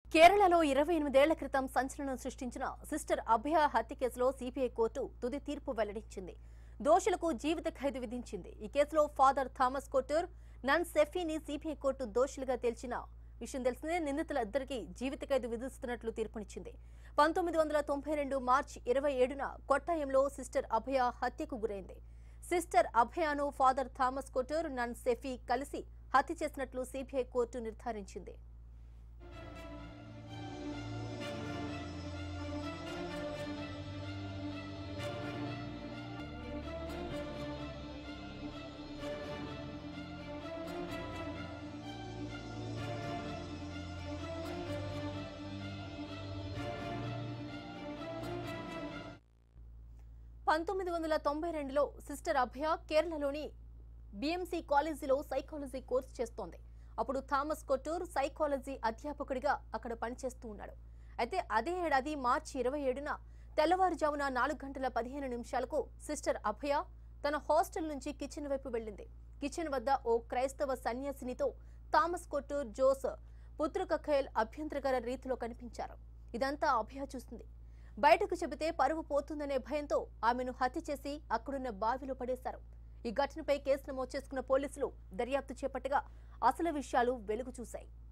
కేరళలో ఇరవై ఎనిమిదేళ్ల క్రితం సంచలనం సృష్టించిన సిస్టర్ అభయ హత్య కేసులో సిబిఐ కోర్టు తుది తీర్పు వెల్లడించింది దోషులకు జీవిత ఖైదు విధించింది ఈ కేసులో ఫాదర్ థామస్ కొట్టూర్ నన్ సెఫీని సిబిఐ కోర్టు దోషులుగా తేల్చిన విషయం తెలిసిందే నిందితులిద్దరికీ జీవిత ఖైదు విధిస్తున్నట్లు తీర్పునిచ్చింది పంతొమ్మిది వందల తొంభై రెండు మార్చి ఇరవై ఏడున కొట్టాయంలో సిస్టర్ అభయ హత్యకు గురైంది సిస్టర్ అభయను father Thomas Kottoor nun Sephy కలిసి హత్య చేసినట్లు సిబిఐ కోర్టు నిర్ధారించింది పంతొమ్మిది వందల తొంభై రెండులో సిస్టర్ అభయ కేరళలోని బిఎంసి కాలేజీలో సైకాలజీ కోర్సు చేస్తోంది అప్పుడు థామస్ కొట్టూర్ సైకాలజీ అధ్యాపకుడిగా అక్కడ పనిచేస్తూ ఉన్నాడు అయితే అదే ఏడాది మార్చి ఇరవై ఏడున తెల్లవారుజామున నాలుగు గంటల పదిహేను నిమిషాలకు సిస్టర్ అభయ తన హాస్టల్ నుంచి కిచెన్ వైపు వెళ్ళింది కిచెన్ వద్ద ఓ క్రైస్తవ సన్యాసినితో థామస్ కొట్టూర్ జోస్ పుత్రుకఖేల్ అభ్యంతరకర రీతిలో కనిపించారు ఇదంతా అభయ చూస్తుంది బయటకు చెబితే పరువు పోతుందనే భయంతో ఆమెను హత్య చేసి అక్కడున్న బావిలో పడేశారు ఈ ఘటనపై కేసు నమోదు చేసుకున్న పోలీసులు దర్యాప్తు చేపట్టగా అసలు విషయాలు వెలుగు చూశాయి